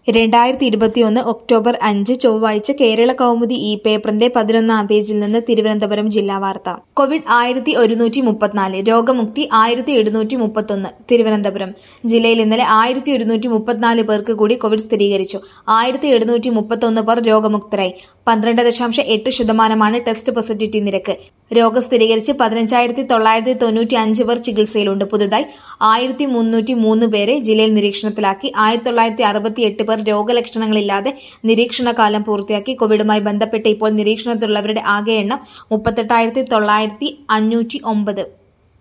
രണ്ടായിരത്തി ഇരുപത്തിയൊന്ന് ഒക്ടോബർ അഞ്ച് ചൊവ്വാഴ്ച കേരള കൗമുദി ഈ പേപ്പറിന്റെ പതിനൊന്നാം പേജിൽ നിന്ന് തിരുവനന്തപുരം ജില്ലാ വാർത്ത കോവിഡ് ആയിരത്തി ഒരുന്നൂറ്റി മുപ്പത്തിനാല് രോഗമുക്തി ആയിരത്തി എഴുന്നൂറ്റി മുപ്പത്തൊന്ന് തിരുവനന്തപുരം ജില്ലയിൽ ഇന്നലെ ആയിരത്തി ഒരുന്നൂറ്റി മുപ്പത്തിനാല് പേർക്ക് കൂടി കോവിഡ് സ്ഥിരീകരിച്ചു ആയിരത്തി എഴുന്നൂറ്റി മുപ്പത്തൊന്ന് പേർ രോഗമുക്തരായി പന്ത്രണ്ട് ദശാംശം എട്ട് ശതമാനമാണ് ടെസ്റ്റ് പോസിറ്റിവിറ്റി നിരക്ക് രോഗം സ്ഥിരീകരിച്ച് പതിനഞ്ചായിരത്തി തൊള്ളായിരത്തി തൊണ്ണൂറ്റി അഞ്ച് പേർ ചികിത്സയിലുണ്ട് പുതുതായി ആയിരത്തി മുന്നൂറ്റി മൂന്ന് പേരെ ജില്ലയിൽ നിരീക്ഷണത്തിലാക്കി ആയിരത്തി തൊള്ളായിരത്തി അറുപത്തി എട്ട് പേർ രോഗലക്ഷണങ്ങളില്ലാതെ നിരീക്ഷണ കാലം പൂർത്തിയാക്കി കോവിഡുമായി ബന്ധപ്പെട്ട് ഇപ്പോൾ നിരീക്ഷണത്തിലുള്ളവരുടെ ആകെ എണ്ണം മുപ്പത്തെട്ടായിരത്തി തൊള്ളായിരത്തി അഞ്ഞൂറ്റി ഒമ്പത്